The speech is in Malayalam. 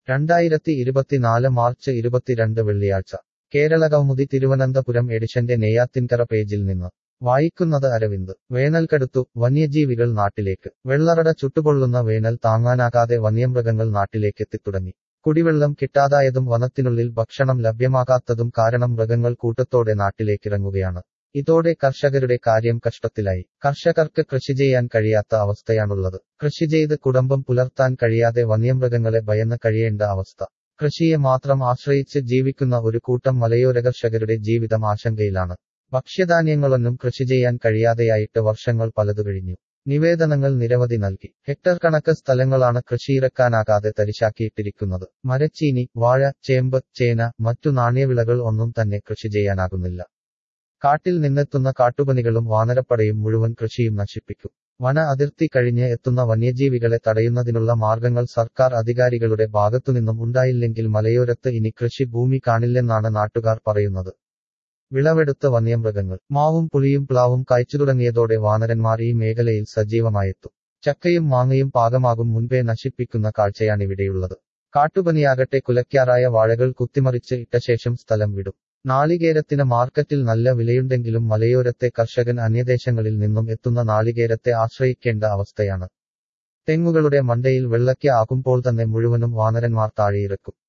രണ്ടായിരത്തി ഇരുപത്തിനാല് മാർച്ച് ഇരുപത്തിരണ്ട് വെള്ളിയാഴ്ച കേരള കൗമുദി തിരുവനന്തപുരം എഡിഷന്റെ നെയ്യാത്തിൻകര പേജിൽ നിന്ന് വായിക്കുന്നത് അരവിന്ദ് വേനൽക്കടുത്തു വന്യജീവികൾ നാട്ടിലേക്ക് വെള്ളറട ചുട്ടുപൊള്ളുന്ന വേനൽ താങ്ങാനാകാതെ വന്യമൃഗങ്ങൾ നാട്ടിലേക്കെത്തിത്തുടങ്ങി കുടിവെള്ളം കിട്ടാതായതും വനത്തിനുള്ളിൽ ഭക്ഷണം ലഭ്യമാകാത്തതും കാരണം മൃഗങ്ങൾ കൂട്ടത്തോടെ നാട്ടിലേക്കിറങ്ങുകയാണ് ഇതോടെ കർഷകരുടെ കാര്യം കഷ്ടത്തിലായി കർഷകർക്ക് കൃഷി ചെയ്യാൻ കഴിയാത്ത അവസ്ഥയാണുള്ളത് കൃഷി ചെയ്ത് കുടുംബം പുലർത്താൻ കഴിയാതെ വന്യമൃഗങ്ങളെ ഭയന്ന് കഴിയേണ്ട അവസ്ഥ കൃഷിയെ മാത്രം ആശ്രയിച്ച് ജീവിക്കുന്ന ഒരു കൂട്ടം മലയോര കർഷകരുടെ ജീവിതം ആശങ്കയിലാണ് ഭക്ഷ്യധാന്യങ്ങളൊന്നും കൃഷി ചെയ്യാൻ കഴിയാതെയായിട്ട് വർഷങ്ങൾ പലതു കഴിഞ്ഞു നിവേദനങ്ങൾ നിരവധി നൽകി ഹെക്ടർ കണക്ക് സ്ഥലങ്ങളാണ് കൃഷിയിറക്കാനാകാതെ തരിശാക്കിയിട്ടിരിക്കുന്നത് മരച്ചീനി വാഴ ചേമ്പ് ചേന മറ്റു നാണ്യവിളകൾ ഒന്നും തന്നെ കൃഷി ചെയ്യാനാകുന്നില്ല കാട്ടിൽ നിന്നെത്തുന്ന കാട്ടുപനികളും വാനരപ്പടയും മുഴുവൻ കൃഷിയും നശിപ്പിക്കും വന അതിർത്തി കഴിഞ്ഞ് എത്തുന്ന വന്യജീവികളെ തടയുന്നതിനുള്ള മാർഗങ്ങൾ സർക്കാർ അധികാരികളുടെ ഭാഗത്തുനിന്നും ഉണ്ടായില്ലെങ്കിൽ മലയോരത്ത് ഇനി കൃഷി ഭൂമി കാണില്ലെന്നാണ് നാട്ടുകാർ പറയുന്നത് വിളവെടുത്ത വന്യമൃഗങ്ങൾ മാവും പുളിയും പ്ലാവും കായ്ച്ചു തുടങ്ങിയതോടെ വാനരന്മാർ ഈ മേഖലയിൽ സജീവമായെത്തും ചക്കയും മാങ്ങയും പാകമാകും മുൻപേ നശിപ്പിക്കുന്ന കാഴ്ചയാണിവിടെയുള്ളത് കാട്ടുപനിയാകട്ടെ കുലയ്ക്കാറായ വാഴകൾ കുത്തിമറിച്ച് ഇട്ട ശേഷം സ്ഥലം വിടും നാളികേരത്തിന് മാർക്കറ്റിൽ നല്ല വിലയുണ്ടെങ്കിലും മലയോരത്തെ കർഷകൻ അന്യദേശങ്ങളിൽ നിന്നും എത്തുന്ന നാളികേരത്തെ ആശ്രയിക്കേണ്ട അവസ്ഥയാണ് തെങ്ങുകളുടെ മണ്ടയിൽ വെള്ളയ്ക്ക ആകുമ്പോൾ തന്നെ മുഴുവനും വാനരന്മാർ താഴെയിറക്കും